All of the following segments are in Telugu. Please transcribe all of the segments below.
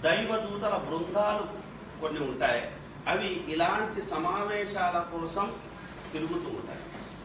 దైవదూతల బృందాలు కొన్ని ఉంటాయి అవి ఇలాంటి సమావేశాల కోసం తిరుగుతూ ఉంటాయి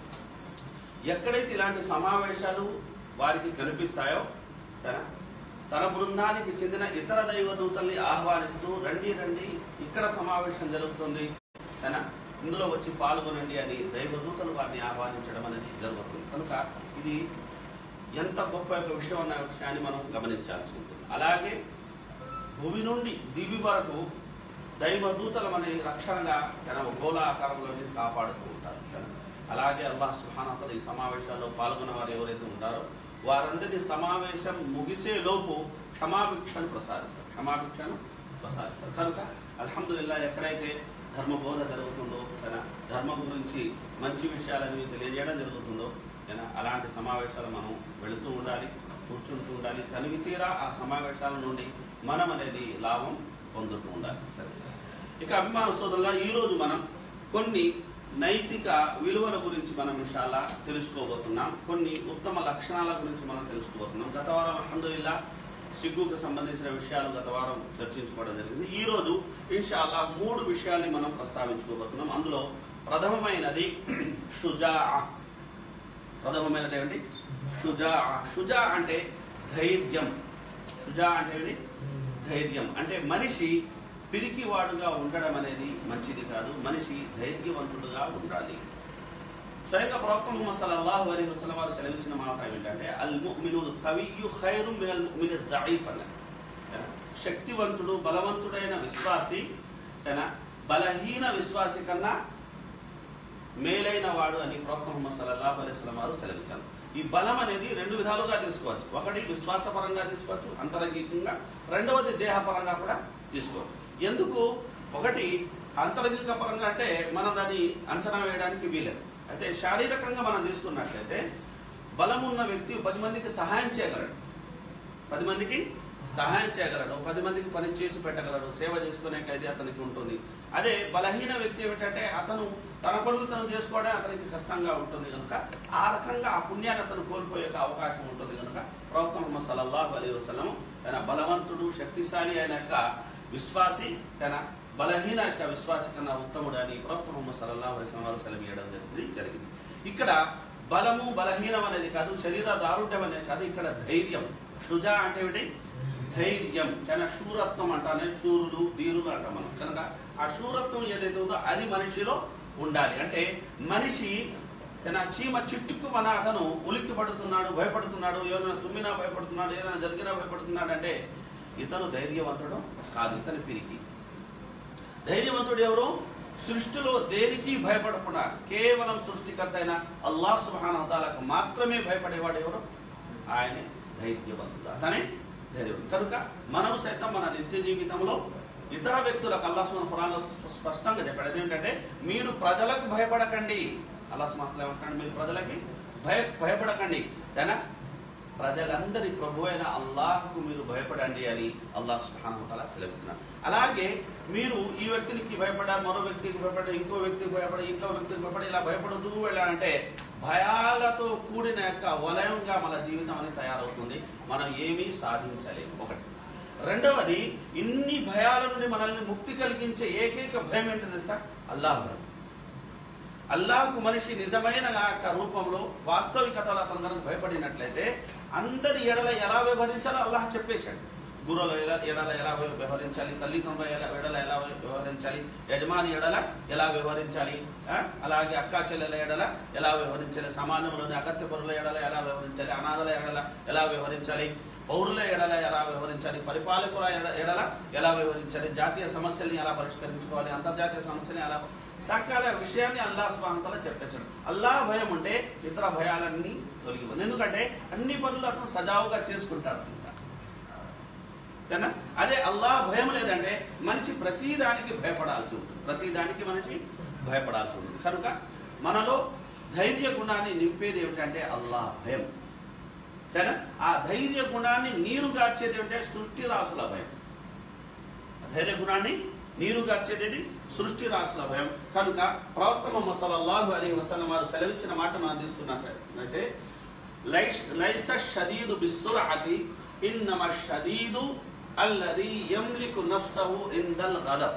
ఎక్కడైతే ఇలాంటి సమావేశాలు వారికి కనిపిస్తాయో తన తన బృందానికి చెందిన ఇతర దైవదూతల్ని ఆహ్వానిస్తూ రండి రండి ఇక్కడ సమావేశం జరుగుతుంది తన ఇందులో వచ్చి పాల్గొనండి అని దైవదూతలు వారిని ఆహ్వానించడం అనేది జరుగుతుంది కనుక ఇది ఎంత గొప్ప యొక్క విషయం అన్న విషయాన్ని మనం గమనించాల్సి ఉంటుంది అలాగే భూమి నుండి దివి వరకు దైవదూతలు మన రక్షణగా తన గోళాకారంలో కాపాడుతూ ఉంటారు అలాగే అల్లాహ్ సుహానతలు ఈ సమావేశాల్లో పాల్గొన్న వారు ఎవరైతే ఉంటారో వారందరి సమావేశం ముగిసే లోపు క్షమాభిక్షను ప్రసాదిస్తారు క్షమాభిక్షను ప్రసాదిస్తారు కనుక అల్హమ్దుల్లా ఎక్కడైతే ధర్మబోధ జరుగుతుందో తన ధర్మం గురించి మంచి విషయాలని తెలియజేయడం జరుగుతుందో ఏనా అలాంటి సమావేశాలు మనం వెళుతూ ఉండాలి కూర్చుంటూ ఉండాలి తనివి తీరా ఆ సమావేశాల నుండి మనం అనేది లాభం పొందుతూ ఉండాలి సరే ఇక అభిమాన సోదరుల ఈరోజు మనం కొన్ని నైతిక విలువల గురించి మనం ఇన్షాల్లా తెలుసుకోబోతున్నాం కొన్ని ఉత్తమ లక్షణాల గురించి మనం తెలుసుకోబోతున్నాం గత వారం అల్హమ్దుల్లా సిగ్గుకు సంబంధించిన విషయాలు గత వారం చర్చించుకోవడం జరిగింది ఈ రోజు ఇన్షాల్లా మూడు విషయాల్ని మనం ప్రస్తావించుకోబోతున్నాం అందులో ప్రథమమైనది షుజా ప్రథమమైనది ఏమిటి షుజా షుజా అంటే ధైర్యం షుజా అంటే ఏమిటి ధైర్యం అంటే మనిషి పిరికివాడుగా ఉండడం అనేది మంచిది కాదు మనిషి ధైర్యవంతుడుగా ఉండాలి స్వయంగా ప్రవక్త ముహమ్మద్ సల్లల్లాహు అలైహి వసల్లం వారు సెలవించిన మాట ఏమిటంటే అల్ ముഅ్మిను కవియు ఖైరు మినల్ ముഅ్మిని దঈఫ్ అన్నారు శక్తివంతుడు బలవంతుడైన విశ్వాసి ఏనా? బలహీన విశ్వాసి కన్నా మేలైన వాడు అని ప్రవక్త ముహమ్మద్ సల్లల్లాహు అలైహి వసల్లం వారు సెలవించారు ఈ బలం అనేది రెండు విధాలుగా తీసుకోవచ్చు ఒకటి విశ్వాసపరంగా తీసుకోవచ్చు అంతరంగికంగా రెండవది దేహపరంగా కూడా తీసుకోవచ్చు ఎందుకు ఒకటి అంతరంగిక పరంగా అంటే మనం దాన్ని అంచనా వేయడానికి వీలేదు అయితే శారీరకంగా మనం తీసుకున్నట్లయితే బలం ఉన్న వ్యక్తి పది మందికి సహాయం చేయగలడు పది మందికి సహాయం చేయగలడు పది మందికి పని చేసి పెట్టగలడు సేవ చేసుకునే ఖైదీ అతనికి ఉంటుంది అదే బలహీన వ్యక్తి ఏమిటంటే అతను తన పనులు తను చేసుకోవడం అతనికి కష్టంగా ఉంటుంది కనుక ఆ రకంగా ఆ పుణ్యాన్ని అతను కోల్పోయే అవకాశం ఉంటుంది కనుక ప్రవక్త ముహమ్మద్ సల్లల్లాహు అలైహి వసల్లం తన బలవంతుడు శక్తిశాలి అయిన యొక్క విశ్వాసి తన బలహీన యొక్క విశ్వాసి కన్నా ఉత్తముడు అని ప్రవక్త ముహమ్మద్ సల్లల్లాహు అలైహి వసల్లం వారు సెలవీయడం జరిగింది జరిగింది ఇక్కడ బలము బలహీనం అనేది కాదు శరీర దారుఢ్యం అనేది కాదు ఇక్కడ ధైర్యం షుజా అంటే ఏమిటి ధైర్యం చాలా శూరత్వం అంటానే శూరులు ధీరులు అంటాం మనం కనుక ఆ శూరత్వం ఏదైతే ఉందో అది మనిషిలో ఉండాలి అంటే మనిషి తన చీమ చిట్టుకు మన అతను ఉలిక్కి పడుతున్నాడు భయపడుతున్నాడు ఎవరైనా తుమ్మినా భయపడుతున్నాడు ఏదైనా జరిగినా భయపడుతున్నాడు అంటే ఇతను ధైర్యవంతుడు కాదు ఇతని పిరికి ధైర్యవంతుడు ఎవరు సృష్టిలో దేనికి భయపడకుండా కేవలం సృష్టికర్త అయిన అల్లాహ్ సుబానకు మాత్రమే భయపడేవాడు ఎవరు ఆయనే ధైర్యవంతుడు అతనే ధైర్యవంతుడు కనుక మనం సైతం మన నిత్య జీవితంలో ఇతర వ్యక్తులకు అల్లాహ్ సుబాన్ ఖురాన్లో స్పష్టంగా చెప్పాడు అదేంటంటే మీరు ప్రజలకు భయపడకండి అల్లాహ్ సుబాన్ ఏమంటాడు మీరు ప్రజలకి భయ భయపడకండి కానీ ప్రజలందరి ప్రభు అయిన అల్లాహ్కు మీరు భయపడండి అని అల్లాహ్ సుహానతల సెలవిస్తున్నారు అలాగే మీరు ఈ వ్యక్తికి భయపడారు మరో వ్యక్తికి భయపడి ఇంకో వ్యక్తికి భయపడి ఇంకో వ్యక్తికి భయపడి ఇలా భయపడుతూ వెళ్ళాలంటే భయాలతో కూడిన యొక్క వలయంగా మన జీవితం అనేది తయారవుతుంది మనం ఏమీ సాధించలేము ఒకటి రెండవది ఇన్ని భయాల నుండి మనల్ని ముక్తి కలిగించే ఏకైక భయం ఏంటో తెలుసా అల్లాహ్ భయం అల్లాహ్కు మనిషి నిజమైన ఆ యొక్క రూపంలో వాస్తవికతలో అతను కనుక భయపడినట్లయితే అందరి ఎడల ఎలా వ్యవహరించాలో అల్లాహ్ చెప్పేశాడు గురువుల ఎడ- ఎడల ఎలా వ్యవహరించాలి తల్లిదండ్రుల ఎడ- ఎడల ఎలా వ్యవహరించాలి యజమాని ఎడల ఎలా వ్యవహరించాలి ఆ? అలాగే అక్కా చెల్లెల ఎడల ఎలా వ్యవహరించాలి సమాజంలోని అగత్య పరుల ఎడల ఎలా వ్యవహరించాలి అనాథల ఎడల ఎలా వ్యవహరించాలి పౌరుల ఎడల ఎలా వ్యవహరించాలి పరిపాలకుల ఎడ- ఎడల ఎలా వ్యవహరించాలి జాతీయ సమస్యల్ని ఎలా పరిష్కరించుకోవాలి అంతర్జాతీయ సమస్యల్ని ఎలా సకాల విషయాన్ని అల్లాహ్ సుబాంతలా చెప్పేశాడు అల్లాహ్ భయం ఉంటే ఇతర భయాలన్నీ తొలగిపోతుంది ఎందుకంటే అన్ని పనులు అతను సజావుగా చేసుకుంటాడు సరేనా అదే అల్లాహ్ భయం లేదంటే మనిషి ప్రతిదానికి భయపడాల్సి ఉంటుంది ప్రతిదానికి మనిషి భయపడాల్సి ఉంటుంది కనుక మనలో ధైర్య గుణాన్ని నింపేది ఏమిటంటే అల్లాహ్ భయం సరేనా ఆ ధైర్య గుణాన్ని నీరు గార్చేది ఏమిటంటే సృష్టి రాసుల భయం ధైర్య గుణాన్ని నీరు గార్చేది సృష్టి రాసుల భయం కనుక ప్రవక్త ముహమ్మద్ సల్లల్లాహు అలైహి వసల్లం వారు సెలవిచ్చిన మాట మనం తీసుకున్నట్లయితే లైష్ లైస షదీదు బిస్సురఅతి ఇన్నమ షదీదు అల్లది యమ్లికు నఫ్సహు ఇందల్ గదబ్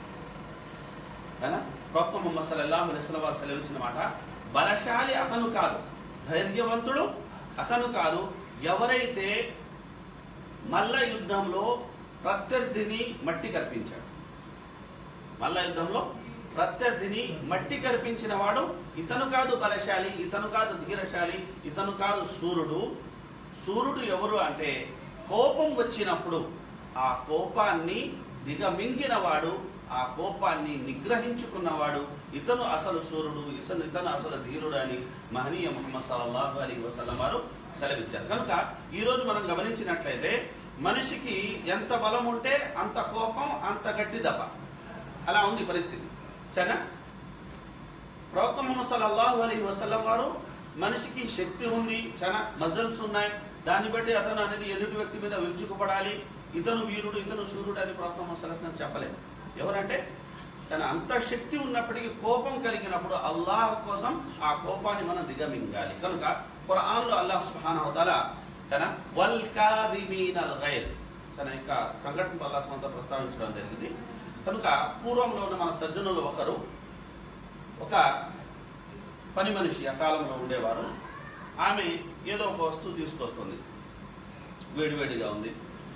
కదా ప్రవక్త ముహమ్మద్ సల్లల్లాహు అలైహి వసల్లం వారు సెలవిచ్చిన మాట బలశాలి అతను కాదు ధైర్యవంతుడు అతను కాదు ఎవరైతే మల్ల యుద్ధంలో ప్రత్యర్థిని మట్టి కల్పించాడు మల్ల యుద్ధంలో ప్రత్యర్థిని మట్టి కల్పించిన వాడు ఇతను కాదు బలశాలి ఇతను కాదు ధీరశాలి ఇతను కాదు సూర్యుడు సూర్యుడు ఎవరు అంటే కోపం వచ్చినప్పుడు ఆ కోపాన్ని దిగమింగినవాడు ఆ కోపాన్ని నిగ్రహించుకున్నవాడు ఇతను అసలు సూర్యుడు ఇతను ఇతను అసలు ధీరుడు అని మహనీయ ముహమ్మద్ సల్లల్లాహు అలీ వసల్లం వారు సెలవిచ్చారు కనుక ఈ రోజు మనం గమనించినట్లయితే మనిషికి ఎంత బలం ఉంటే అంత కోపం అంత గట్టి దెబ్బ అలా ఉంది పరిస్థితి సరేనా ప్రవక్త ముహమ్మద్ సల్లల్లాహు అలీ వసల్లం వారు మనిషికి శక్తి ఉంది చాలా మజల్స్ ఉన్నాయి దాన్ని బట్టి అతను అనేది ఎదుటి వ్యక్తి మీద విరుచుకుపడాలి ఇతను వీరుడు ఇతను సూర్యుడు అని ప్రవక్త ముహమ్మద్ సల్లల్లాహు అలైహి వసల్లం చెప్పలేదు ఎవరంటే తన అంత శక్తి ఉన్నప్పటికీ కోపం కలిగినప్పుడు అల్లాహ్ కోసం ఆ కోపాన్ని మనం దిగమింగాలి కనుక ఖురాన్లో అల్లాహ్ సుబ్హానహు వ తఆలా తన వల్ కాదిమీనల్ గైర్ తన యొక్క సంఘటన అల్లాహ్ సుబ్హానహు వ తఆలా ప్రస్తావించడం జరిగింది కనుక పూర్వంలో ఉన్న మన సజ్జనులు ఒకరు ఒక పని మనిషి ఆ కాలంలో ఉండేవారు ఆమె ఏదో ఒక వస్తువు తీసుకొస్తుంది వేడివేడిగా ఉంది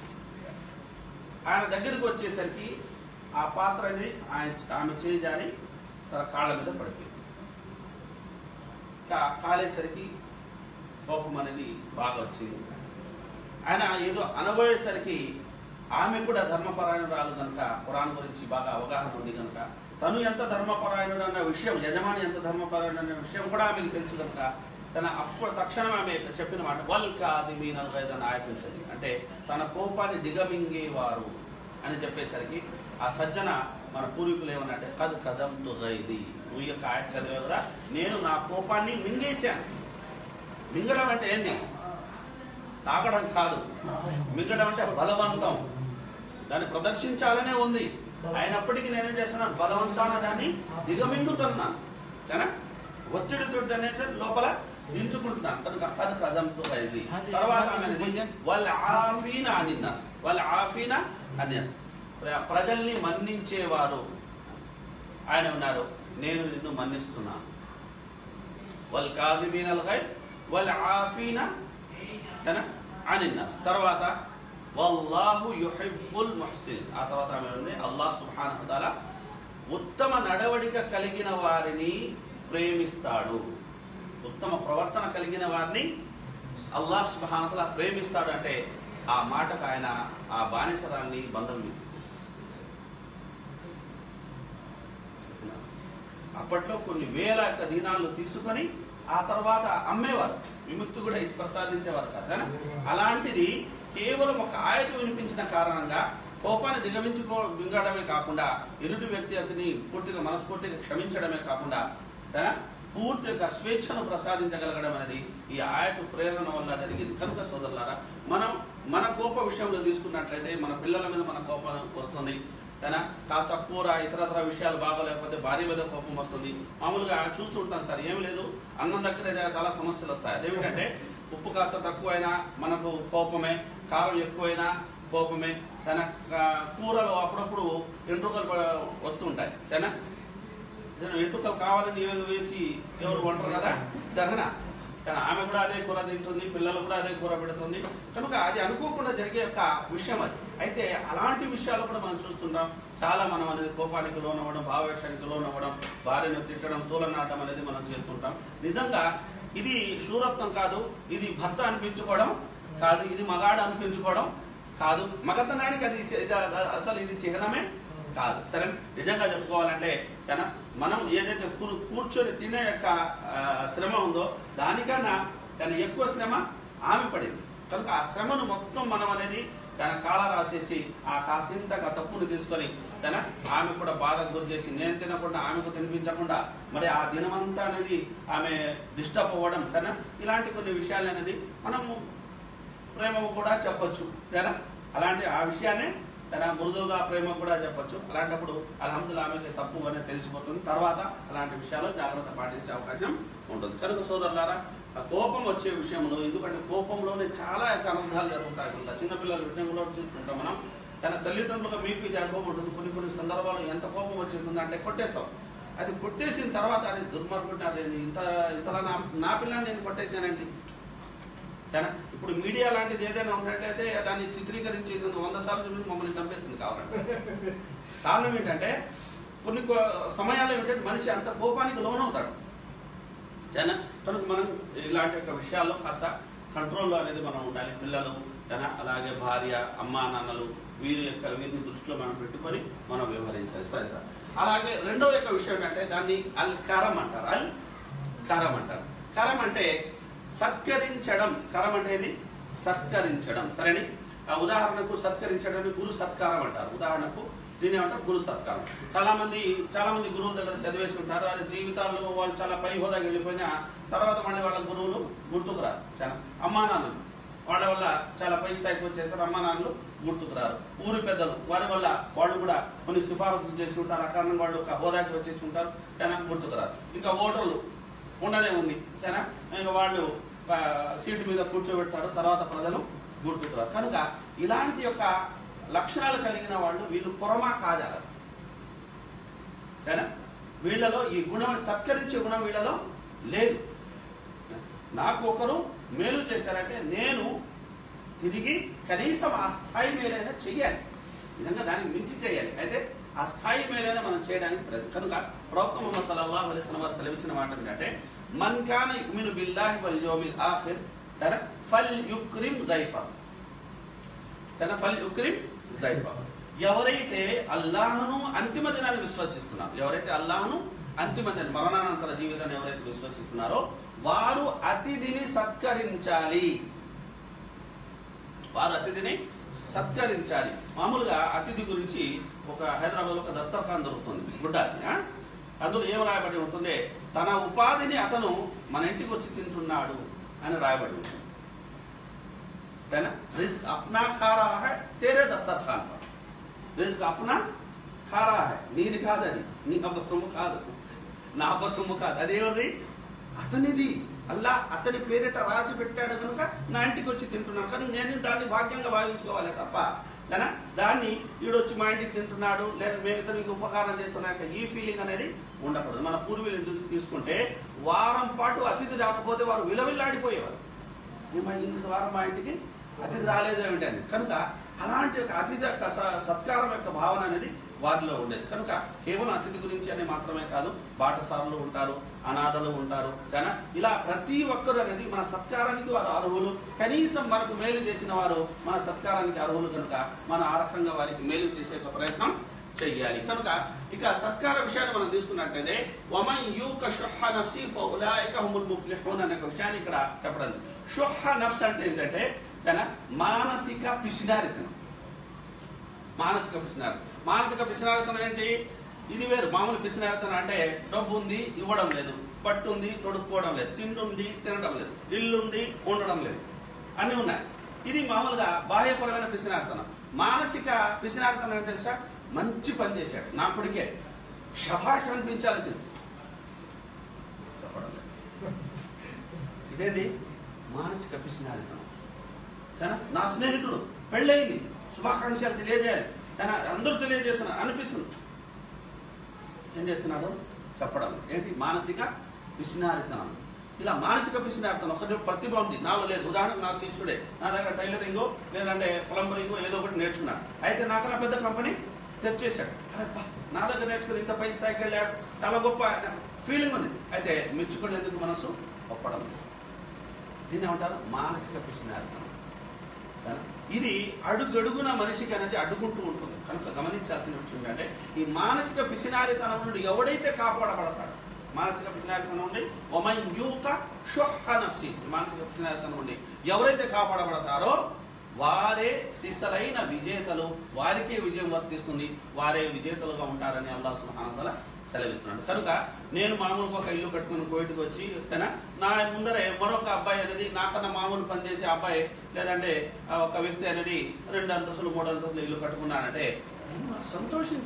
ఆయన దగ్గరికి వచ్చేసరికి ఆ పాత్రని ఆయన ఆమె చేయి జారి తన కాళ్ళ మీద పడిపోయింది కా కాలేసరికి కోపం అనేది బాగా వచ్చింది ఆయన ఏదో అనబోయేసరికి ఆమె కూడా ధర్మపరాయణురాలు కనుక ఖురాన్ గురించి బాగా అవగాహన ఉంది కనుక తను ఎంత ధర్మపరాయణుడు అన్న విషయం యజమాని ఎంత ధర్మపరాయణుడు అన్న విషయం కూడా ఆమెకు తెలుసు కనుక తన అప్పుడు తక్షణం ఆమె చెప్పిన మాట వల్ కాది మీ నలుగైదని ఆయతించది అంటే తన కోపాన్ని దిగమింగేవారు అని చెప్పేసరికి ఆ సజ్జన మన పూర్వీకులు ఏమన్నంటే కద్ కదం తుగైది నువ్వు ఈ యొక్క ఆయన చదివే కదా నేను నా కోపాన్ని మింగేశాను మింగడం అంటే ఏంది తాగడం కాదు మింగడం అంటే బలవంతం దాన్ని ప్రదర్శించాలనే ఉంది అయినప్పటికీ నేనేం చేస్తున్నాను బలవంతాన దాన్ని దిగమింగుతున్నాను కదా ఒత్తిడితో దాన్ని ఏంటంటే లోపల దించుకుంటున్నాను కనుక కథ కదంతో అయింది తర్వాత ఆమె అనేది వాళ్ళ ఆఫీన అనిన్నాస్ వాళ్ళ ఆఫీన అన్యాస్ ప్రజల్ని మన్నించేవారు ఆయన ఉన్నారు నేను నిన్ను మన్నిస్తున్నాను వాళ్ళ కాదిమీనల్ గైర్ వాళ్ళ ఆఫీన అనిన్నాస్ తర్వాత వల్లాహు యుహిబ్బుల్ ముహ్సిన్ ఆ తర్వాత ఆమె ఉంది అల్లాహ్ సుబ్హానహు తాలా ఉత్తమ నడవడిక కలిగిన వారిని ప్రేమిస్తాడు ఉత్తమ ప్రవర్తన కలిగిన వారిని అల్లాహ్ సుబ్హానహు తాలా ప్రేమిస్తాడు అంటే ఆ మాటకు ఆయన ఆ బానిసరాల్ని బంధం అప్పట్లో కొన్ని వేల యొక్క దీనాలు తీసుకొని ఆ తర్వాత అమ్మేవారు విముక్తి కూడా ఇచ్చి ప్రసాదించేవారు కాదు కానీ అలాంటిది కేవలం ఒక ఆయత వినిపించిన కారణంగా కోపాన్ని దిగమించుకో మింగడమే కాకుండా ఎదుటి వ్యక్తి అతని పూర్తిగా మనస్ఫూర్తిగా క్షమించడమే కాకుండా తన పూర్తిగా స్వేచ్ఛను ప్రసాదించగలగడం అనేది ఈ ఆయత ప్రేరణ వల్ల జరిగింది కనుక సోదరులారా మనం మన కోప విషయంలో తీసుకున్నట్లయితే మన పిల్లల మీద మన కోపం వస్తుంది కదా కాస్త కూర ఇతరతర విషయాలు బాగోలేకపోతే భార్య మీద కోపం వస్తుంది మామూలుగా చూస్తూ ఉంటాను సార్ ఏం లేదు అన్నం దగ్గర చాలా సమస్యలు వస్తాయి అదేమిటంటే ఉప్పు కాస్త తక్కువైనా మనకు కోపమే కారం ఎక్కువైనా కోపమే తన కూరలు అప్పుడప్పుడు ఎంట్రుకలు వస్తూ ఉంటాయి సరేనా ఎంట్రుకలు కావాలని వేసి ఎవరు వంటరు కదా సరేనా కానీ ఆమె కూడా అదే కూర తింటుంది పిల్లలు కూడా అదే కూర పెడుతుంది కనుక అది అనుకోకుండా జరిగే ఒక విషయం అది అయితే అలాంటి విషయాలు కూడా మనం చూస్తుంటాం చాలా మనం అనేది కోపానికి లోనవ్వడం భావేశానికి లోనవ్వడం భార్యను తిట్టడం తూలనాటం అనేది మనం చేస్తుంటాం నిజంగా ఇది శూరత్వం కాదు ఇది భర్త అనిపించుకోవడం కాదు ఇది మగాడు అనిపించుకోవడం కాదు మగతనానికి అది అసలు ఇది చిహ్నమే కాదు సరే నిజంగా చెప్పుకోవాలంటే కానీ మనం ఏదైతే కూర్చొని తినే యొక్క శ్రమ ఉందో దానికన్నా కానీ ఎక్కువ శ్రమ ఆమె పడింది కనుక ఆ శ్రమను మొత్తం మనం అనేది తన కాల రాసేసి ఆ కాసింతగా తప్పును తీసుకొని తన ఆమె కూడా బాధకు గురి చేసి నేను తినకుండా ఆమెకు తినిపించకుండా మరి ఆ దినమంతా అనేది ఆమె డిస్టర్బ్ అవ్వడం సరే ఇలాంటి కొన్ని విషయాలు అనేది మనము ప్రేమ కూడా చెప్పొచ్చు సరేనా అలాంటి ఆ విషయాన్ని తన మృదువుగా ప్రేమ కూడా చెప్పొచ్చు అలాంటప్పుడు అల్హమ్దుల్లా ఆమెకి తప్పు అనేది తెలిసిపోతుంది తర్వాత అలాంటి విషయాలు జాగ్రత్త పాటించే అవకాశం ఉంటుంది కనుక సోదరులారా ఆ కోపం వచ్చే విషయంలో ఎందుకంటే కోపంలోనే చాలా యొక్క అనర్థాలు జరుగుతాయి కొంత చిన్నపిల్లల విషయంలో చూసుకుంటాం మనం తన తల్లిదండ్రులుగా మీకు ఇది అనుభవం ఉంటుంది కొన్ని కొన్ని సందర్భాలు ఎంత కోపం వచ్చేస్తుంది అంటే కొట్టేస్తాం అది కొట్టేసిన తర్వాత అది దుర్మార్గుంటారు నేను ఇంత ఇంతలా నా నా పిల్లని నేను కొట్టేసానండి కానీ ఇప్పుడు మీడియా లాంటిది ఏదైనా ఉన్నట్లయితే దాన్ని చిత్రీకరించేసింది వంద సార్లు చూపించి మమ్మల్ని చంపేస్తుంది కావాలంటే కారణం ఏంటంటే కొన్ని కొ- సమయాల్లో ఏంటంటే మనిషి అంత కోపానికి లోనవుతాడు జన కనుక మనం ఇలాంటి యొక్క విషయాల్లో కాస్త కంట్రోల్లో అనేది మనం ఉండాలి పిల్లలు జన అలాగే భార్య అమ్మా నాన్నలు వీరి యొక్క వీరిని దృష్టిలో మనం పెట్టుకొని మనం వ్యవహరించాలి సరే సార్ అలాగే రెండో యొక్క విషయం ఏంటంటే దాన్ని అల్ కరం అంటారు అల్ కరం అంటారు కరం అంటే సత్కరించడం కరం అంటే ఏది సత్కరించడం సరేని ఆ ఉదాహరణకు సత్కరించడం గురు సత్కారం అంటారు ఉదాహరణకు దీని ఏమంటారు గురు సత్కారం చాలా మంది చాలా మంది గురువుల దగ్గర చదివేసి ఉంటారు అది జీవితాల్లో వాళ్ళు చాలా పై హోదాకి వెళ్ళిపోయినా తర్వాత మళ్ళీ వాళ్ళ గురువులు గుర్తుకు రారు చాలా అమ్మా నాన్నలు వాళ్ళ వల్ల చాలా పై స్థాయికి వచ్చేసారు అమ్మా నాన్నలు గుర్తుకు రారు ఊరి పెద్దలు వారి వల్ల వాళ్ళు కూడా కొన్ని సిఫారసులు చేసి ఉంటారు ఆ కారణంగా వాళ్ళు ఒక హోదాకి వచ్చేసి ఉంటారు కానీ గుర్తుకు రారు ఇంకా ఓటర్లు ఉండనే ఉంది కానీ ఇంకా వాళ్ళు ఆ, సీటు మీద కూర్చోబెడతారు తర్వాత ప్రజలు గుర్తుకురారు కనుక ఇలాంటి యొక్క లక్షణాలు కలిగిన వాళ్ళు వీళ్ళు పొరమా కాజాల సరేనా వీళ్ళలో ఈ గుణం సత్కరించే గుణం వీళ్ళలో లేదు నాకు ఒకరు మేలు చేశారంటే నేను తిరిగి కనీసం ఆ స్థాయి మేలైనా చెయ్యాలి ఈ విధంగా దానికి మించి చేయాలి అయితే ఆ స్థాయి మేలైనా మనం చేయడానికి ప్రయత్నం కనుక ప్రవక్త ముహమ్మద్ సల్లల్లాహు అలైహి వసల్లం వారు సెలవిచ్చిన మాట ఏంటంటే మన్ కాన యుమిను బిల్లాహి వల్ యౌమిల్ ఆఖిర్ తన ఫల్ యుక్రిమ్ జైఫా తన ఫల్ యుక్రిమ్ జైఫా ఎవరైతే అల్లాహను అంతిమ దినాన్ని విశ్వసిస్తున్నారు ఎవరైతే అల్లాహను అంతిమ దిన మరణానంతర జీవితాన్ని ఎవరైతే విశ్వసిస్తున్నారో వారు అతిథిని సత్కరించాలి వారు అతిథిని సత్కరించాలి మామూలుగా అతిథి గురించి ఒక హైదరాబాద్ ఒక దస్తర్ఖాన్ దొరుకుతుంది గుడ్డాలి ఆ? అందులో ఏం రాయబడి ఉంటుంది తన ఉపాధిని అతను మన ఇంటికి వచ్చి తింటున్నాడు అని రాయబడి ఉంటుంది సరేనా రిస్క్ అప్నా ఖా రహా హై తేరే దస్తర్ఖాన్ పర్ రిస్క్ అప్నా ఖా రహా హై నీది కాదు అది నీ అబ్బ సొమ్ము కాదు నా అబ్బ సొమ్ము కాదు అదేమిది అతనిది అల్లా అతని పేరిట రాసి పెట్టాడు కనుక నా ఇంటికి వచ్చి తింటున్నాను కానీ నేను దాన్ని భాగ్యంగా భావించుకోవాలి తప్ప కదా దాన్ని ఈడొచ్చి మా ఇంటికి తింటున్నాడు లేదా మేము ఇతనికి ఉపకారం చేస్తున్నాక ఈ ఫీలింగ్ అనేది ఉండకూడదు మన పూర్వీకులు ఎందుకు తీసుకుంటే వారం పాటు అతిథి రాకపోతే వారు విలవిల్లాడిపోయేవారు మేము ఈ వారం మా ఇంటికి అతిథి రాలేదు ఏమిటని కనుక అలాంటి ఒక అతిథి యొక్క స- సత్కారం యొక్క భావన అనేది వారిలో ఉండేది కనుక కేవలం అతిథి గురించి అని మాత్రమే కాదు బాటసారులు ఉంటారు అనాథలు ఉంటారు కానీ ఇలా ప్రతి ఒక్కరు అనేది మన సత్కారానికి వారు అర్హులు కనీసం మనకు మేలు చేసిన వారు మన సత్కారానికి అర్హులు కనుక మన ఆ రకంగా వారికి మేలు చేసే ఒక ప్రయత్నం చెయ్యాలి కనుక ఇక సత్కార విషయాన్ని మనం తీసుకున్నట్లయితే వమన్ యూక షుహ నఫ్సి ఫౌలాయిక హుముల్ ముఫ్లిహూన్ అనే ఒక విషయాన్ని ఇక్కడ చెప్పడం షుహ నఫ్స్ అంటే ఏంటంటే తన మానసిక పిసినారితనం మానసిక పిసినారి మానసిక పిసినారితనం ఏంటి ఇది వేరు మామూలు పిసినారితనం అంటే డబ్బు ఉంది ఇవ్వడం లేదు పట్టు ఉంది తొడుక్కోవడం లేదు తింటుంది తినడం లేదు ఇల్లు ఉంది ఉండడం లేదు అన్నీ ఉన్నాయి ఇది మామూలుగా బాహ్యపరమైన పిసినారితనం మానసిక పిసినారితనం ఏంటి తెలుసా మంచి పని చేశాడు నా కొడుకే శభాష్ అనిపించాలి ఇది. చెప్పడం లేదు ఇదేంటి మానసిక పిసినారితనం కానీ నా స్నేహితుడు పెళ్ళయింది శుభాకాంక్షలు తెలియజేయాలి కానీ అందరూ తెలియజేస్తున్నారు అనిపిస్తుంది ఏం చేస్తున్నాడు చెప్పడం ఏంటి మానసిక పిసినారితనం ఇలా మానసిక పిసినారితనం ఒకటి ప్రతిభ ఉంది నాలో లేదు ఉదాహరణకు నా శిష్యుడే నా దగ్గర టైలరింగో లేదంటే ప్లంబరింగో ఏదో ఒకటి నేర్చుకున్నాడు అయితే నాకన్నా పెద్ద కంపెనీ తెచ్చేశాడు అరే బా, నా దగ్గర నేర్చుకుని ఇంత పై స్థాయికి వెళ్ళాడు చాలా గొప్ప ఫీలింగ్ ఉంది అయితే మెచ్చుకునేందుకు మనసు ఒప్పడం లేదు. దీన్ని ఏమంటారు మానసిక పిసినారితనం కదా? ఇది అడుగడుగున మనిషికి అనేది అడ్డుకుంటూ ఉంటుంది కనుక గమనించాల్సిన విషయం ఏంటంటే ఈ మానసిక పిసినారితనం నుండి ఎవడైతే కాపాడబడతాడు మానసిక పిసినారితనం నుండి ఒమై యూక షుహ నఫ్సి మానసిక పిసినారితనం నుండి ఎవరైతే కాపాడబడతారో వారే సిసలైన విజేతలు వారికే విజయం వర్తిస్తుంది వారే విజేతలుగా ఉంటారని అల్లాహ్ సుబ్హానహు వతఆలా సెలవిస్తున్నాడు కనుక నేను మామూలుగా ఒక ఇల్లు కట్టుకుని కోయిట్కి వచ్చి వస్తేనా నా ముందరే మరొక అబ్బాయి అనేది నాకన్నా మామూలు పని చేసే అబ్బాయి లేదంటే ఆ, ఒక వ్యక్తి అనేది రెండు అంతస్తులు మూడు అంతస్తులు ఇల్లు కట్టుకున్నాడంటే నేను సంతోషించాలి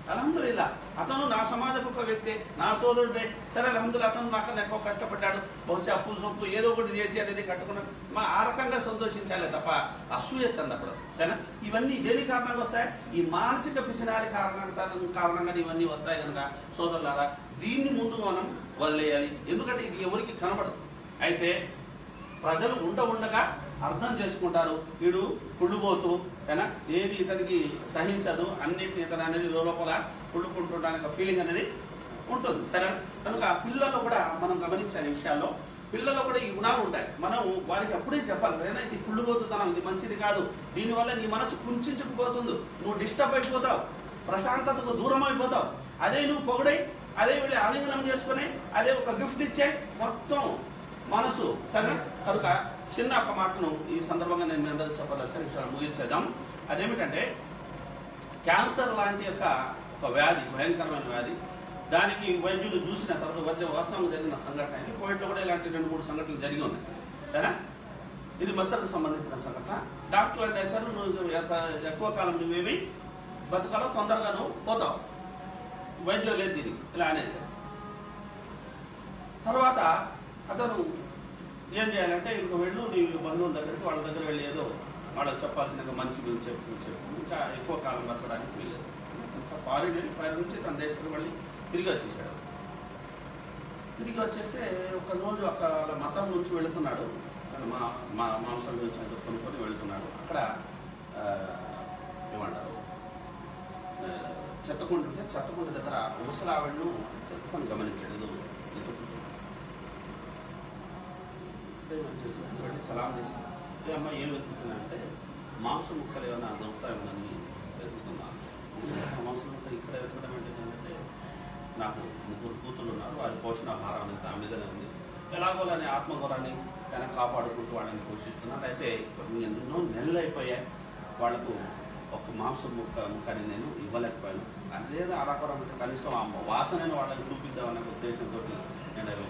అల్హమ్దుల్లా అతను నా సమాజపు ఒక వ్యక్తి నా సోదరుడే సరే అల్హమ్దుల్లా అతను నాకన్నా ఎక్కువ కష్టపడ్డాడు బహుశా అప్పు సొప్పు ఏదో ఒకటి చేసి అనేది కట్టుకున్నాడు మా ఆ రకంగా సంతోషించాలి తప్ప అసూయ చెందకూడదు సరేనా ఇవన్నీ దేని కారణంగా వస్తాయి ఈ మానసిక పిసినారి కారణంగా కారణంగా ఇవన్నీ వస్తాయి కనుక సోదరులారా దీన్ని ముందు మనం వదిలేయాలి ఎందుకంటే ఇది ఎవరికి కనబడదు అయితే ప్రజలు ఉండ ఉండగా అర్థం చేసుకుంటారు వీడు కుళ్ళుపోతూ ఏనా ఏది ఇతనికి సహించదు అన్నిటిని ఇతను అనేది లోపల కుళ్ళుకుంటుండడానికి ఫీలింగ్ అనేది ఉంటుంది సరే కనుక ఆ పిల్లలు కూడా మనం గమనించాలి ఈ విషయాల్లో పిల్లలు కూడా ఈ గుణాలు ఉంటాయి మనం వారికి అప్పుడే చెప్పాలి ఏదైనా ఇది కుళ్ళుపోతున్నాం ఇది మంచిది కాదు దీనివల్ల నీ మనసు కుంచుకుపోతుంది నువ్వు డిస్టర్బ్ అయిపోతావు ప్రశాంతతకు దూరం అయిపోతావు అదే నువ్వు పొగడై అదే వీళ్ళు ఆలింగనం చేసుకుని అదే ఒక గిఫ్ట్ ఇచ్చే మొత్తం మనసు సరేనా కనుక చిన్న ఒక మాటను ఈ సందర్భంగా నేను మీ అందరూ చెప్పదలిచిన విషయాలు ముగించేద్దాం అదేమిటంటే క్యాన్సర్ లాంటి యొక్క ఒక వ్యాధి భయంకరమైన వ్యాధి దానికి వైద్యులు చూసిన తర్వాత వచ్చే వాస్తవంగా జరిగిన సంఘటన ఇది కోవిడ్లో కూడా ఇలాంటి రెండు మూడు సంఘటనలు జరిగి ఉన్నాయి సరేనా ఇది మసలకు సంబంధించిన సంఘటన డాక్టర్ అంటే సార్ నువ్వు ఎక్క- ఎక్కువ కాలం నువ్వేమి బతకాలో తొందరగా నువ్వు పోతావు వైద్యం లేదు దీనికి ఇలా అనేసారు తర్వాత అతను ఏం చేయాలంటే ఇంక వెళ్ళు నీ బంధువుల దగ్గరికి వాళ్ళ దగ్గర వెళ్ళి ఏదో వాళ్ళకి చెప్పాల్సిన మంచి గురించి చెప్పు చెప్పు ఇంకా ఎక్కువ కాలం బతకడానికి వీలేదు ఇంకా ఫారిన్ వెళ్ళి ఫారిన్ నుంచి తన దేశానికి మళ్ళీ తిరిగి వచ్చేసాడు తిరిగి వచ్చేస్తే ఒక రోజు అక్కడ వాళ్ళ మతం నుంచి వెళుతున్నాడు తను మా మా మాంసం నుంచి ఏదో కొనుక్కొని వెళుతున్నాడు అక్కడ ఆ, ఏమంటారు ఆ, చెత్తకుండి ఉంటే చెత్తకుండి దగ్గర ముసలావిడను చెత్తకొని గమనించాడు ఏదో ఎత్తుకుంటూ ఏమని చేశాడు? వెళ్ళి సలాం చేసి ఏ అమ్మ ఏం వెతుకుతున్నా అంటే మాంసం ముక్కలు ఏమైనా దొరుకుతాయేమోనని వెతుకుతున్నాను మాంసం ముక్కలు ఇక్కడ వెతకడం ఏంటంటే నాకు ముగ్గురు కూతురు ఉన్నారు వారి పోషణ ఆహారం అంతా ఆ మీదనే ఉంది ఎలాగోలని ఆత్మగౌరాన్ని ఆయన కాపాడుకుంటూ వాళ్ళని పోషిస్తున్నాను అయితే ఎన్నో నెలలు అయిపోయాయి వాళ్ళకు ఒక మాంసం ముక్క ముక్కని నేను ఇవ్వలేకపోయాను అదేదో ఆరాపరం అంటే కనీసం ఆ వాసనను వాళ్ళకి చూపిద్దామనే ఉద్దేశంతో నేను అవి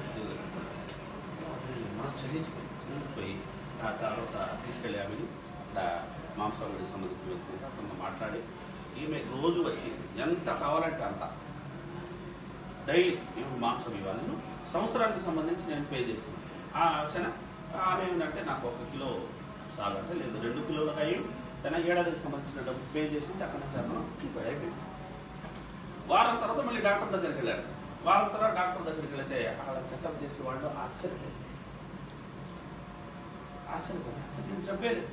మనసు చెల్లించిపోయి చెల్లించిపోయి ఆ తర్వాత తీసుకెళ్ళి ఆమెని ఇక్కడ మాంసానికి సంబంధించిన వ్యక్తితో కొంత మాట్లాడి ఈమె రోజు వచ్చి ఎంత కావాలంటే అంత డైలీ మేము మాంసం ఇవ్వాలి నేను సంవత్సరానికి సంబంధించి నేను పే చేస్తున్నాను ఆ సరే ఆమె ఏంటంటే నాకు ఒక కిలో చాలు అంటే లేదు రెండు కిలోలకు అయ్యి తన ఏడాదికి సంబంధించిన డబ్బు పే చేసి అక్కడ నుంచి అతను ఇంకోటి అయిపోయింది వారం తర్వాత మళ్ళీ డాక్టర్ దగ్గరికి వెళ్ళాడు వారం తర్వాత డాక్టర్ దగ్గరికి వెళితే అక్కడ చెకప్ చేసి వాళ్ళు ఆశ్చర్యపోయారు ఆశ్చర్యపోయారు అసలు నేను చెప్పేది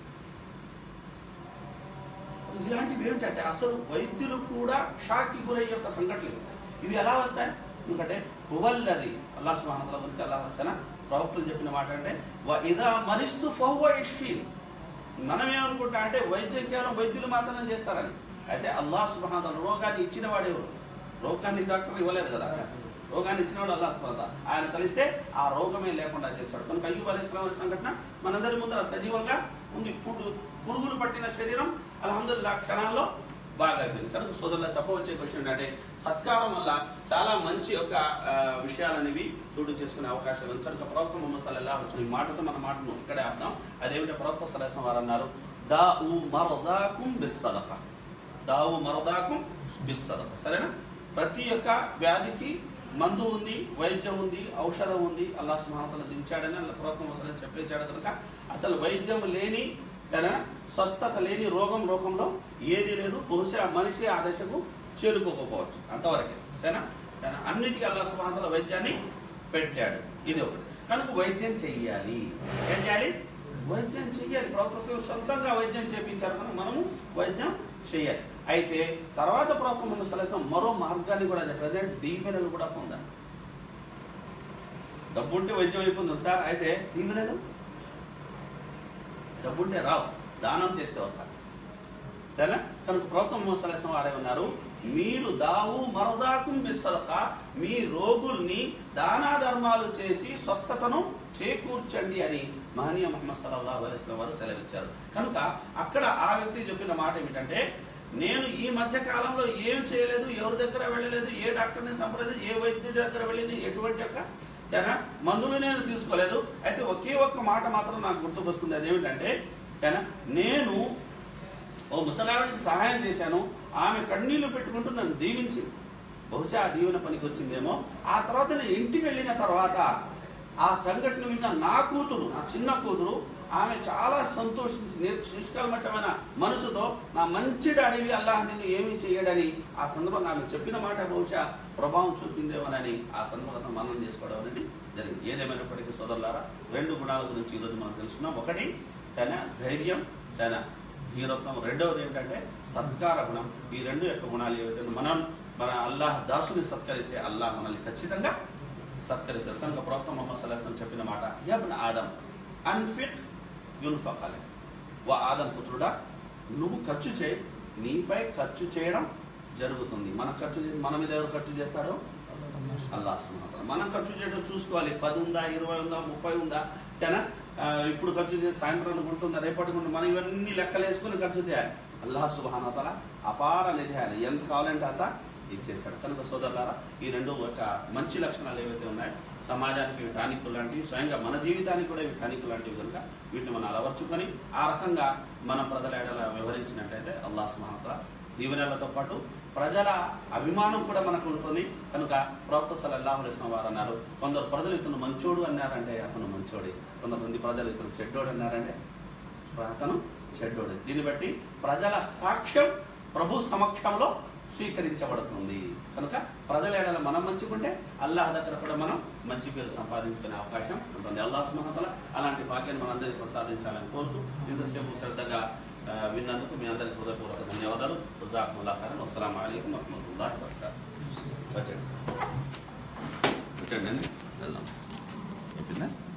ఇలాంటివి ఏమిటంటే అసలు వైద్యులు కూడా షాక్కి గురయ్యే యొక్క సంఘటనలు ఇవి ఎలా వస్తాయి ఎందుకంటే హువల్లది అల్లా సుహానతల గురించి అల్లా వచ్చిన ప్రవక్తలు చెప్పిన మాట అంటే "వ ఇదా మరిస్తూ ఫహువ ఇష్ఫీన్ మనం ఏమనుకుంటా అంటే వైద్యం కేవలం వైద్యులు మాత్రమే చేస్తారని అయితే అల్లా సుబాన రోగాన్ని ఇచ్చిన వాడేవాడు రోగాన్ని డాక్టర్ ఇవ్వలేదు కదా రోగాన్ని ఇచ్చినవాడు అల్లా సుబాన ఆయన కలిస్తే ఆ రోగమే లేకుండా చేస్తాడు కనుక అయ్యూబ్ అలీ ఇస్లాం సంఘటన మనందరి ముందర సజీవంగా ఉంది పురుగు పురుగులు పట్టిన శరీరం అల్హమ్దుల్లా క్షణాల్లో బాగా అయిపోయింది కనుక సోదరులా చెప్పవచ్చే క్వశ్చన్ ఏంటంటే సత్కారం వల్ల చాలా మంచి యొక్క ఆ, విషయాలు అనేవి చోటు చేసుకునే అవకాశం ఉంది కనుక ప్రవక్త ముహమ్మద్ సల్లల్లాహు అలైహి వసల్లం ఈ మాటతో మన మాటను ఇక్కడే అర్థం అదేమిటో ప్రవక్త సలహం వారు అన్నారు దావు మరదాకుం బిస్సదక దావు మరదాకుం బిస్సదక సరేనా ప్రతి యొక్క వ్యాధికి మందు ఉంది వైద్యం ఉంది ఔషధం ఉంది అల్లా సుమానతలు దించాడని అల్లా ప్రవక్త ముహమ్మద్ చెప్పేశాడు కనుక అసలు వైద్యం లేని సరేనా స్వస్థత లేని రోగం లోకంలో ఏది లేదు బహుశా మనిషి ఆ దశకు చేరుకోకపోవచ్చు అంతవరకే సరేనా సరేనా? అన్నిటికీ అల్లా సుమానతల వైద్యాన్ని పెట్టాడు ఇది ఒకటి కనుక వైద్యం చెయ్యాలి ఏం చేయాలి వైద్యం చెయ్యాలి ప్రభుత్వం సొంతంగా వైద్యం చేపించారు కనుక మనము వైద్యం చేయాలి అయితే తర్వాత ప్రభుత్వం మన సలహా మరో మార్గాన్ని కూడా ప్రజెంట్ దీవెనలు కూడా పొందాలి డబ్బుంటే వైద్యం అయిపోతుంది సార్ అయితే దీవెనలు డబ్బుంటే రావు దానం చేస్తే వస్తారు సరేనా కనుక ప్రభుత్వం మోసలేసం వారే ఉన్నారు మీరు దావు మరదాకు బిస్సదక మీ రోగుల్ని దానా ధర్మాలు చేసి స్వస్థతను చేకూర్చండి అని మహనీయ మహమ్మద్ సల్లల్లాహు అలైహి వసల్లం వారు సెలవిచ్చారు కనుక అక్కడ ఆ వ్యక్తి చెప్పిన మాట ఏమిటంటే నేను ఈ మధ్య కాలంలో ఏం చేయలేదు ఎవరి దగ్గర వెళ్ళలేదు ఏ డాక్టర్ని సంప్రదించి ఏ వైద్యుడి దగ్గర వెళ్ళింది ఎటువంటి యొక్క సరేనా మందులు నేను తీసుకోలేదు అయితే ఒకే ఒక్క మాట మాత్రం నాకు గుర్తుకొస్తుంది అదేమిటంటే సరేనా నేను ఓ ముసలావిడికి సహాయం చేశాను ఆమె కన్నీళ్లు పెట్టుకుంటూ నన్ను దీవించింది బహుశా ఆ దీవెన పనికి వచ్చిందేమో ఆ తర్వాత నేను ఇంటికి వెళ్ళిన తర్వాత ఆ సంఘటన విన్న నా కూతురు నా చిన్న కూతురు ఆమె చాలా సంతోషించి నేను నిష్కల్మషమైన మనసుతో నా మంచి అడివి అల్లాహ్ నిన్ను ఏమీ చేయడని ఆ సందర్భంగా ఆమె చెప్పిన మాట బహుశా ప్రభావం చూపిందేమోనని ఆ సందర్భంగా మనం చేసుకోవడం అనేది జరిగింది ఏదేమైనప్పటికీ సోదరులారా రెండు గుణాల గురించి ఈరోజు మనం తెలుసుకున్నాం ఒకటి తన ధైర్యం తన హీరోత్వం రెండవది ఏంటంటే సత్కార గుణం ఈ రెండు యొక్క గుణాలు ఏవైతే మనం మన అల్లాహ్ దాసుని సత్కరిస్తే అల్లాహ్ మనల్ని ఖచ్చితంగా సత్కరిస్తారు కనుక ప్రవక్త మొహమ్మద్ సల్లాహం చెప్పిన మాట యబ్న ఆదం అన్ఫిట్ యున్ఫకాలి వా ఆదం పుత్రుడా నువ్వు ఖర్చు చేయి నీపై ఖర్చు చేయడం జరుగుతుంది మనం ఖర్చు చేసి మన మీద ఎవరు ఖర్చు చేస్తాడో అల్లాహ్ సుబ్హానహు వతఆలా. మనం ఖర్చు చేయడం చూసుకోవాలి పది ఉందా ఇరవై ఉందా ముప్పై ఉందా తేనా ఆ, ఇప్పుడు ఖర్చు చేసి సాయంత్రం ఉంటుందా రేపటికి ఉంటుంది మనం ఇవన్నీ లెక్కలు వేసుకుని ఖర్చు చేయాలి అల్లాహ్ సుబానతల అపార నిధి ఆయన ఎంత కావాలంటే అంత ఇచ్చేస్తాడు కనుక సోదరులారా ఈ రెండు ఒక మంచి లక్షణాలు ఏవైతే ఉన్నాయో సమాజానికి ఇవి టానిక్ లాంటివి స్వయంగా మన జీవితానికి కూడా ఇవి టానిక్ లాంటివి కనుక వీటిని మనం అలవర్చుకొని ఆ రకంగా మనం ప్రజల ఎడల వ్యవహరించినట్లయితే అల్లాహ్ సుబానతల దీవెనలతో పాటు ప్రజల అభిమానం కూడా మనకు ఉంటుంది కనుక ప్రవక్త సల్లల్లాహు అలైహి వసల్లం వారు అన్నారు కొందరు ప్రజలు ఇతను మంచోడు అన్నారంటే అతను మంచోడే కొంతమంది ప్రజలు ఇతను చెడ్డోడు అన్నారంటే అతను చెడ్డోడు దీన్ని బట్టి ప్రజల సాక్ష్యం ప్రభు సమక్షంలో స్వీకరించబడుతుంది కనుక ప్రజల ఏడల మనం మంచుకుంటే అల్లాహ్ దగ్గర కూడా మనం మంచి పేరు సంపాదించుకునే అవకాశం ఉంటుంది అల్లాహ్ సుమహతల అలాంటి భాగ్యాన్ని మనందరికీ ప్రసాదించాలని కోరుతూ ఇంతసేపు శ్రద్ధగా ఆ, విన్నందుకు మీ అందరికీ హృదయపూర్వక ధన్యవాదాలు జజాకుముల్లాహ్ ఖైరన్ అస్సలాము అలైకుం వరహ్మతుల్లాహి వబరకాతుహు వచ్చండి వచ్చండి అండి వెళ్దాం చెప్పిందా